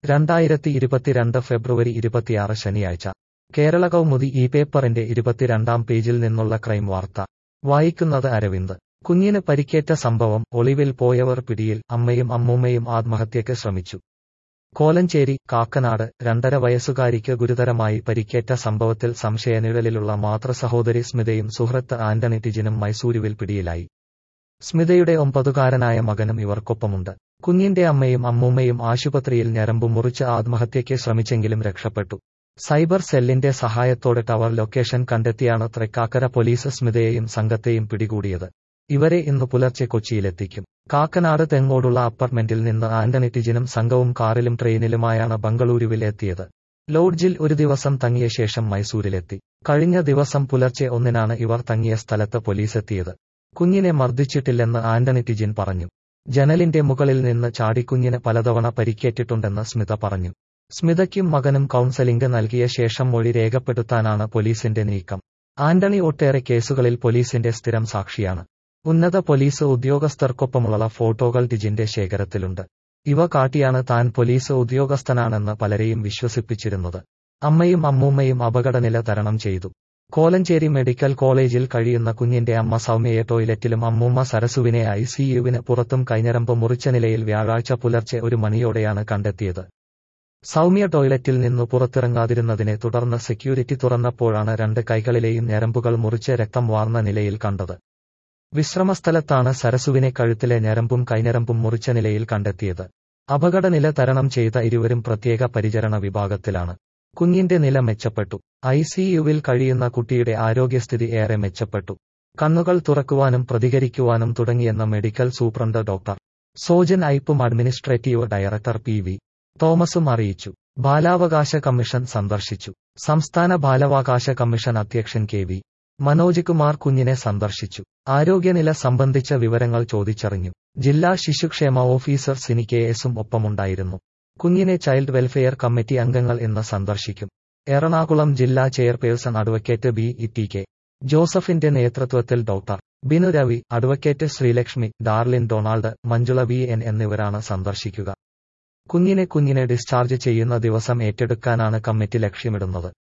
രണ്ടായിരത്തി ഇരുപത്തിരണ്ട് ഫെബ്രുവരി ഇരുപത്തിയാറ് ശനിയാഴ്ച കേരള കൗമുദി ഈ പേപ്പറിന്റെ ഇരുപത്തിരണ്ടാം പേജിൽ നിന്നുള്ള ക്രൈം വാർത്ത വായിക്കുന്നത് അരവിന്ദ് കുഞ്ഞിന് പരിക്കേറ്റ സംഭവം ഒളിവിൽ പോയവർ പിടിയിൽ അമ്മയും അമ്മൂമ്മയും ആത്മഹത്യയ്ക്ക് ശ്രമിച്ചു കോലഞ്ചേരി കാക്കനാട് രണ്ടര വയസ്സുകാരിക്ക് ഗുരുതരമായി പരിക്കേറ്റ സംഭവത്തിൽ സംശയനിഴലിലുള്ള മാതൃസഹോദരി സ്മിതയും സുഹൃത്ത് ആന്റണി ടിജിനും മൈസൂരുവിൽ പിടിയിലായി സ്മിതയുടെ ഒമ്പതുകാരനായ മകനും ഇവർക്കൊപ്പമുണ്ട് കുഞ്ഞിന്റെ അമ്മയും അമ്മൂമ്മയും ആശുപത്രിയിൽ ഞരമ്പു മുറിച്ച് ആത്മഹത്യയ്ക്ക് ശ്രമിച്ചെങ്കിലും രക്ഷപ്പെട്ടു സൈബർ സെല്ലിന്റെ സഹായത്തോടെ ടവർ ലൊക്കേഷൻ കണ്ടെത്തിയാണ് തൃക്കാക്കര പോലീസ് സ്മിതയെയും സംഘത്തെയും പിടികൂടിയത് ഇവരെ ഇന്ന് പുലർച്ചെ കൊച്ചിയിലെത്തിക്കും കാക്കനാട് തെങ്ങോടുള്ള അപ്പാർട്ട്മെന്റിൽ നിന്ന് ആന്റണി ടിജിനും സംഘവും കാറിലും ട്രെയിനിലുമായാണ് ബംഗളൂരുവിൽ എത്തിയത് ലോഡ്ജിൽ ഒരു ദിവസം തങ്ങിയ ശേഷം മൈസൂരിലെത്തി കഴിഞ്ഞ ദിവസം പുലർച്ചെ ഒന്നിനാണ് ഇവർ തങ്ങിയ സ്ഥലത്ത് പോലീസെത്തിയത് കുഞ്ഞിനെ മർദ്ദിച്ചിട്ടില്ലെന്ന് ആന്റണി ടിജിൻ പറഞ്ഞു ജനലിന്റെ മുകളിൽ നിന്ന് ചാടിക്കുഞ്ഞിന് പലതവണ പരിക്കേറ്റിട്ടുണ്ടെന്ന് സ്മിത പറഞ്ഞു സ്മിതയ്ക്കും മകനും കൌൺസലിംഗ് നൽകിയ ശേഷം മൊഴി രേഖപ്പെടുത്താനാണ് പോലീസിന്റെ നീക്കം ആന്റണി ഒട്ടേറെ കേസുകളിൽ പോലീസിന്റെ സ്ഥിരം സാക്ഷിയാണ് ഉന്നത പോലീസ് ഉദ്യോഗസ്ഥർക്കൊപ്പമുള്ള ഫോട്ടോകൾ ടിജിന്റെ ശേഖരത്തിലുണ്ട് ഇവ കാട്ടിയാണ് താൻ പോലീസ് ഉദ്യോഗസ്ഥനാണെന്ന് പലരെയും വിശ്വസിപ്പിച്ചിരുന്നത് അമ്മയും അമ്മൂമ്മയും അപകടനില തരണം ചെയ്തു കോലഞ്ചേരി മെഡിക്കൽ കോളേജിൽ കഴിയുന്ന കുഞ്ഞിന്റെ അമ്മ സൗമ്യയെ ടോയ്ലറ്റിലും അമ്മൂമ്മ സരസുവിനെ ഐ സിയുവിന് പുറത്തും കൈഞ്ഞരമ്പ് മുറിച്ച നിലയിൽ വ്യാഴാഴ്ച പുലർച്ചെ ഒരു മണിയോടെയാണ് കണ്ടെത്തിയത് സൗമ്യ ടോയ്ലറ്റിൽ നിന്നു പുറത്തിറങ്ങാതിരുന്നതിനെ തുടർന്ന് സെക്യൂരിറ്റി തുറന്നപ്പോഴാണ് രണ്ട് കൈകളിലെയും ഞരമ്പുകൾ മുറിച്ച് രക്തം വാർന്ന നിലയിൽ കണ്ടത് വിശ്രമസ്ഥലത്താണ് സരസുവിനെ കഴുത്തിലെ ഞരമ്പും കൈഞ്ഞരമ്പും മുറിച്ച നിലയിൽ കണ്ടെത്തിയത് അപകടനില തരണം ചെയ്ത ഇരുവരും പ്രത്യേക പരിചരണ വിഭാഗത്തിലാണ് കുഞ്ഞിന്റെ നില മെച്ചപ്പെട്ടു ഐസിയുവിൽ കഴിയുന്ന കുട്ടിയുടെ ആരോഗ്യസ്ഥിതി ഏറെ മെച്ചപ്പെട്ടു കണ്ണുകൾ തുറക്കുവാനും പ്രതികരിക്കുവാനും തുടങ്ങിയെന്ന മെഡിക്കൽ സൂപ്രണ്ട് ഡോക്ടർ സോജൻ ഐപ്പും അഡ്മിനിസ്ട്രേറ്റീവ് ഡയറക്ടർ പി വി തോമസും അറിയിച്ചു ബാലാവകാശ കമ്മീഷൻ സന്ദർശിച്ചു സംസ്ഥാന ബാലാവകാശ കമ്മീഷൻ അധ്യക്ഷൻ കെ വി മനോജ് കുമാർ കുഞ്ഞിനെ സന്ദർശിച്ചു ആരോഗ്യനില സംബന്ധിച്ച വിവരങ്ങൾ ചോദിച്ചറിഞ്ഞു ജില്ലാ ശിശുക്ഷേമ ഓഫീസർ സിനി കെ എസും ഒപ്പമുണ്ടായിരുന്നു കുഞ്ഞിനെ ചൈൽഡ് വെൽഫെയർ കമ്മിറ്റി അംഗങ്ങൾ ഇന്ന് സന്ദർശിക്കും എറണാകുളം ജില്ലാ chairperson advocate B E T K ജോസഫിന്റെ നേതൃത്വത്തിൽ doctor Binu Ravi advocate Sreelakshmi Darlin Donald Manjula V N എന്നിവരാണ് സന്ദർശിക്കുക കുഞ്ഞിനെ കുഞ്ഞിനെ ഡിസ്ചാർജ് ചെയ്യുന്ന ദിവസം ഏറ്റെടുക്കാനാണ് കമ്മിറ്റി ലക്ഷ്യമിടുന്നത്